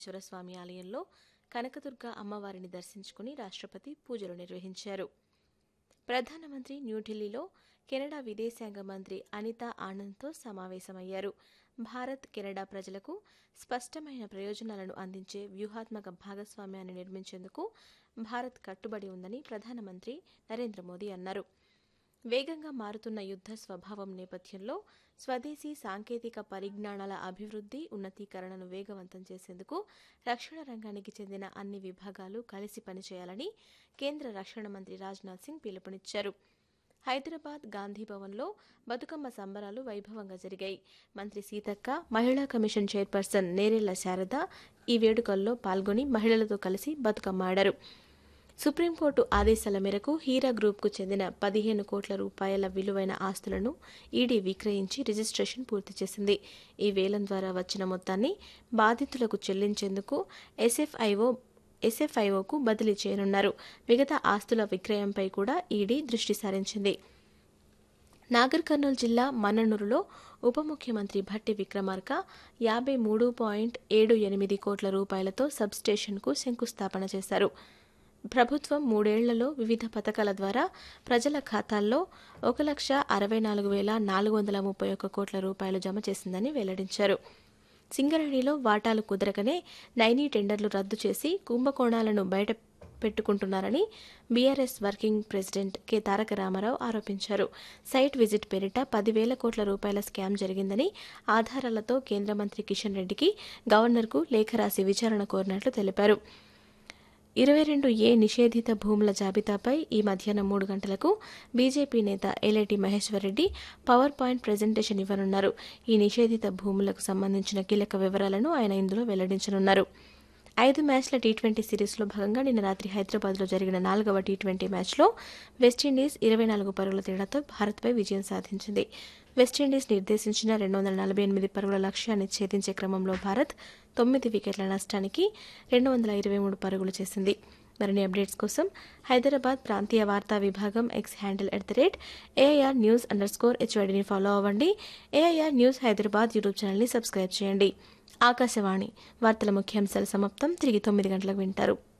స్వామి ఆలయంలో కనకదుర్గ అమ్మవారిని దర్శించుకుని రాష్ట్రపతి పూజలు నిర్వహించారు ప్రధానమంత్రి న్యూఢిల్లీలో కెనడా విదేశాంగ మంత్రి అనితా ఆనంద్తో సమావేశమయ్యారు భారత్ కెనడా ప్రజలకు స్పష్టమైన ప్రయోజనాలను అందించే వ్యూహాత్మక భాగస్వామ్యాన్ని నిర్మించేందుకు భారత్ కట్టుబడి ఉందని ప్రధానమంత్రి నరేంద్ర మోదీ అన్నారు వేగంగా మారుతున్న యుద్ధ స్వభావం నేపథ్యంలో స్వదేశీ సాంకేతిక పరిజ్ఞానాల అభివృద్ధి ఉన్నతీకరణను వేగవంతం చేసేందుకు రక్షణ రంగానికి చెందిన అన్ని విభాగాలు కలిసి పనిచేయాలని కేంద్ర రక్షణ మంత్రి రాజ్నాథ్ సింగ్ పిలుపునిచ్చారు హైదరాబాద్ గాంధీ భవన్లో బతుకమ్మ సంబరాలు వైభవంగా జరిగాయి మంత్రి సీతక్క మహిళా కమిషన్ చైర్పర్సన్ నేరెళ్ల శారద ఈ వేడుకల్లో పాల్గొని మహిళలతో కలిసి బతుకమ్మ ఆడారు సుప్రీంకోర్టు ఆదేశాల మేరకు హీరా గ్రూప్కు చెందిన పదిహేను కోట్ల రూపాయల విలువైన ఆస్తులను ఈడీ విక్రయించి రిజిస్ట్రేషన్ పూర్తి చేసింది ఈ వేలం ద్వారా వచ్చిన మొత్తాన్ని బాధితులకు చెల్లించేందుకు ఎస్ఎఫ్ఐఓ ఎస్ఎఫ్ఐఓకు బదిలీ చేయనున్నారు మిగతా ఆస్తుల విక్రయంపై కూడా ఈడీ దృష్టి సారించింది నాగర్ కర్నూలు జిల్లా మన్ననూరులో ఉప ముఖ్యమంత్రి భట్టి విక్రమార్క యాభై మూడు పాయింట్ ఏడు ఎనిమిది కోట్ల రూపాయలతో సబ్స్టేషన్కు శంకుస్థాపన చేశారు ప్రభుత్వం మూడేళ్లలో వివిధ పథకాల ద్వారా ప్రజల ఖాతాల్లో ఒక లక్ష అరవై నాలుగు వేల నాలుగు వందల ముప్పై ఒక్క కోట్ల రూపాయలు జమ చేసిందని వెల్లడించారు సింగరేణిలో వాటాలు కుదరకనే నైనీ టెండర్లు రద్దు చేసి కుంభకోణాలను బయట పెట్టుకుంటున్నారని B R S working president K Taraka Rama Rao ఆరోపించారు సైట్ విజిట్ పేరిట పదివేల కోట్ల రూపాయల స్కామ్ జరిగిందని ఆధారాలతో కేంద్ర మంత్రి కిషన్ రెడ్డికి గవర్నర్కు లేఖ రాసి విచారణ కోరినట్లు తెలిపారు ఇరవై రెండు ఏ నిషేధిత భూముల జాబితాపై ఈ మధ్యాహ్నం మూడు గంటలకు బీజేపీ నేత Alleti Maheshwar Reddy power point presentation ఇవ్వనున్నారు ఈ నిషేధిత భూములకు సంబంధించిన కీలక వివరాలను ఆయన ఇందులో వెల్లడించనున్నారు ఐదు మ్యాచ్ల టీ ట్వంటీ సిరీస్లో భాగంగా నిన్న రాత్రి హైదరాబాద్లో జరిగిన నాలుగవ టీ ట్వంటీ మ్యాచ్లో వెస్టిండీస్ ఇరవై నాలుగు పరుగుల తేడాతో భారత్పై విజయం సాధించింది వెస్టిండీస్ నిర్దేశించిన రెండు వందల నలభై ఎనిమిది పరుగుల లక్ష్యాన్ని ఛేదించే క్రమంలో భారత్ తొమ్మిది వికెట్ల నష్టానికి రెండు వందల ఇరవై మూడు పరుగులు చేసింది మరిన్ని అప్డేట్స్ కోసం హైదరాబాద్ ప్రాంతీయ వార్తా విభాగం X handle at the rate A I R news underscore హెచ్వైడిని ఫాలో అవ్వండి ఏఐఆర్ న్యూస్ హైదరాబాద్ యూట్యూబ్ ఛానల్ని సబ్స్క్రైబ్ చేయండి ఆకాశవాణి వార్తల ముఖ్యాంశాల సమాప్తం తిరిగి తొమ్మిది గంటలకు వింటారు